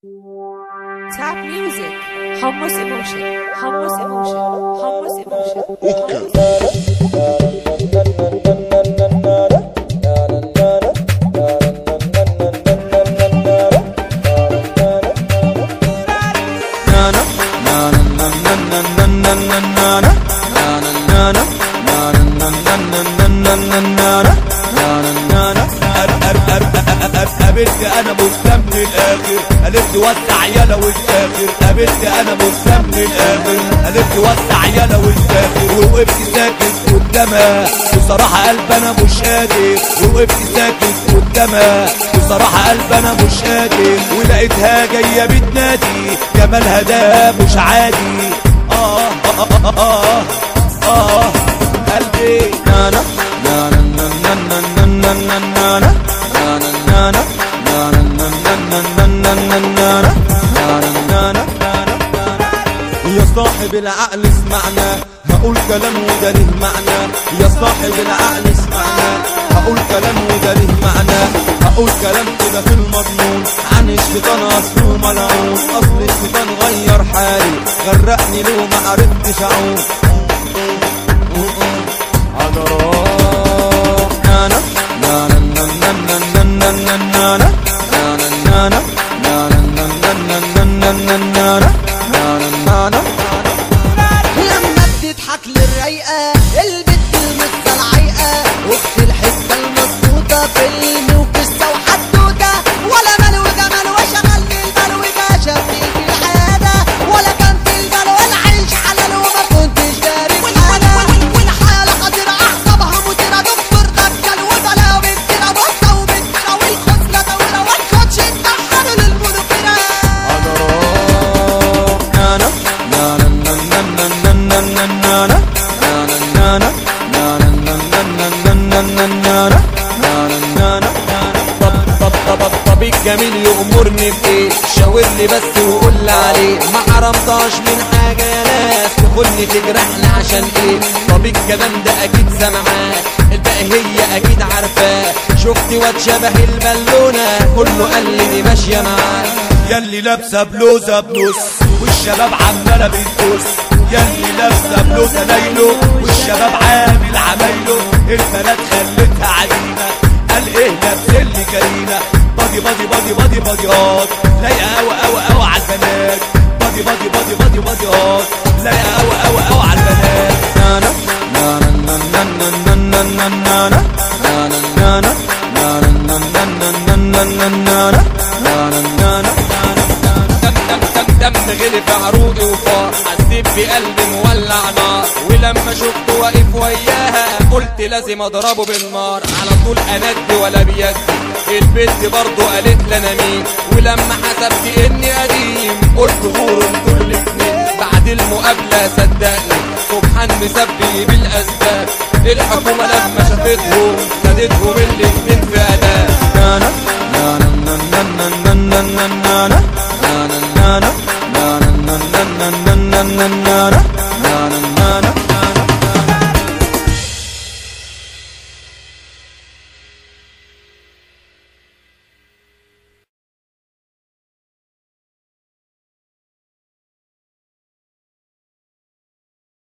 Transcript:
Tap music, homeless emotion, homeless emotion, homeless emotion. قابلت انا مسلم للاخر قالت وسع يلا والتاخر قابلت انا مسلم للاخر قالت وسع يلا والتاخر ووقفت ساكت قدامها بصراحة قلب انا مش قادر ووقفت ساكت قدامها بصراحة قلب انا مش قادر ولقيتها جاية بتنادي جمالها ده مش عادي اه اه اه اه, آه, آه قلبي نانا نانا نانا نانا نانا نانا نانا يا صاحب العقل اسمعنا هقول كلام وده له معنى يا صاحب العقل اسمعنا هقول كلام وده له معنى هقول كلام كده في المضمون عن الشيطان اصله ملعون اصل الشيطان غير حالي غرقني لو ما عرفتش اعوم على راح نانا نانا نانا نانا نانا نانا نانا لما بتضحك للرايقة البت المسة العايقة وقت الحتة المظبوطة فيلم وقصة وحدوتة ولا مال وجمال وشغلني البال وجاشة في الحياة ولا كان في البال ولا عيش حلال وما كنتش داري حاجة والحالة خطيرة أعصابها مثيرة دكتور دجال وبلاوي كتيرة بطة وبنتيرة والخصلة طويلة والكوتش اتدخلوا للمذكرة طبيب جميل يأمرني بإيه شاور لي بس وقول لي عليه ما حرمتهاش من حاجة يا ناس تخلني تجرحني عشان ايه طبيب كمان ده أكيد سمعاه الباقي هي أكيد عارفاه شفت واد شبه البالونة كله قال لي دي ماشية معاه ياللي لابسة بلوزة بنص والشباب عمالة بتبص ياللي لابسة بلوزة نايلو والشباب عامل عمايله البنات خلتها عديمة قال ايه لابسين لي كريمة بادي بادي بادي بادي بادي هات لايقة قوي قوي قوي على البنات بادي بادي بادي بادي بادي هات لايقة قوي قوي قوي على البنات نانا نانا نانا نانا نانا نانا نانا دم غلي في عروقي وفار حسيت بقلبي مولع نار ولما شفته واقف وياها قلت لازم اضربه بالنار على طول اندي ولا بيدي البنت برضه قالت لي انا مين ولما حسبت اني قديم قلت غور انتوا الاتنين بعد المقابله صدقني سبحان مسبي بالاسباب الحكومه لما شافتهم خدتهم الاتنين في اداب نانا